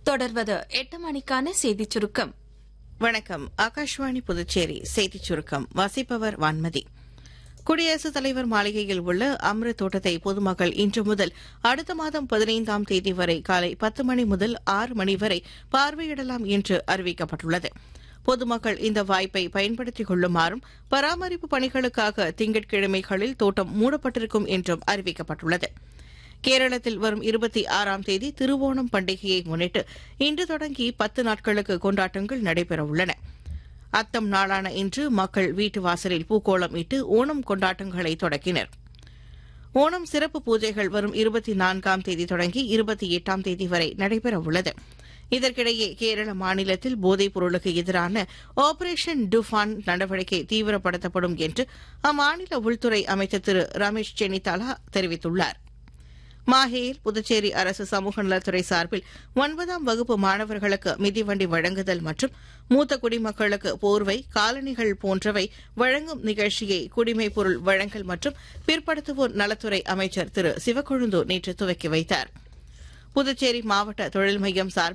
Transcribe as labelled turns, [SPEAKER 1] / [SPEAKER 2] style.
[SPEAKER 1] தொடர்வது எட்டு மணிக்கான செய்திச் சுருக்கம்
[SPEAKER 2] வணக்கம் ஆகாஷ்வாணி புதுச்சேரி செய்திச் சுருக்கம் வாசிப்பவர் வான்மதி குடியரசுத் தலைவர் மாளிகையில் உள்ள அம்ருத் தோட்டத்தை பொதுமக்கள் இன்று முதல் அடுத்த மாதம் பதினைந்தாம் தேதி வரை காலை பத்து மணி முதல் ஆறு மணி வரை பார்வையிடலாம் என்று அறிவிக்கப்பட்டுள்ளது பொதுமக்கள் இந்த வாய்ப்பை பயன்படுத்திக் கொள்ளுமாறும் பராமரிப்பு பணிகளுக்காக திங்கட்கிழமைகளில் தோட்டம் மூடப்பட்டிருக்கும் என்றும் அறிவிக்கப்பட்டுள்ளது கேரளத்தில் வரும் இருபத்தி ஆறாம் தேதி திருவோணம் பண்டிகையை முன்னிட்டு இன்று தொடங்கி பத்து நாட்களுக்கு கொண்டாட்டங்கள் நடைபெறவுள்ளன அத்தம் நாளான இன்று மக்கள் வீட்டு வாசலில் பூக்கோளம் இட்டு ஓணம் கொண்டாட்டங்களை தொடங்கினர் ஓணம் சிறப்பு பூஜைகள் வரும் இருபத்தி நான்காம் தேதி தொடங்கி இருபத்தி எட்டாம் தேதி வரை நடைபெறவுள்ளது இதற்கிடையே கேரள மாநிலத்தில் போதைப் பொருளுக்கு எதிரான ஆபரேஷன் டுஃபான் நடவடிக்கை தீவிரப்படுத்தப்படும் என்று அம்மாநில உள்துறை அமைச்சர் திரு ரமேஷ் சென்னிதாலா தெரிவித்துள்ளார் மாஹேயில் புதுச்சேரி அரசு சமூக நலத்துறை சார்பில் ஒன்பதாம் வகுப்பு மாணவர்களுக்கு மிதிவண்டி வழங்குதல் மற்றும் மூத்த குடிமக்களுக்கு போர்வை காலணிகள் போன்றவை வழங்கும் நிகழ்ச்சியை குடிமைப் பொருள் வழங்கல் மற்றும் பிற்படுத்துவோர் நலத்துறை அமைச்சர் திரு சிவக்கொழுந்து நேற்று துவக்கி வைத்தார் புதுச்சேரி மாவட்ட தொழில் மையம் சார்பில்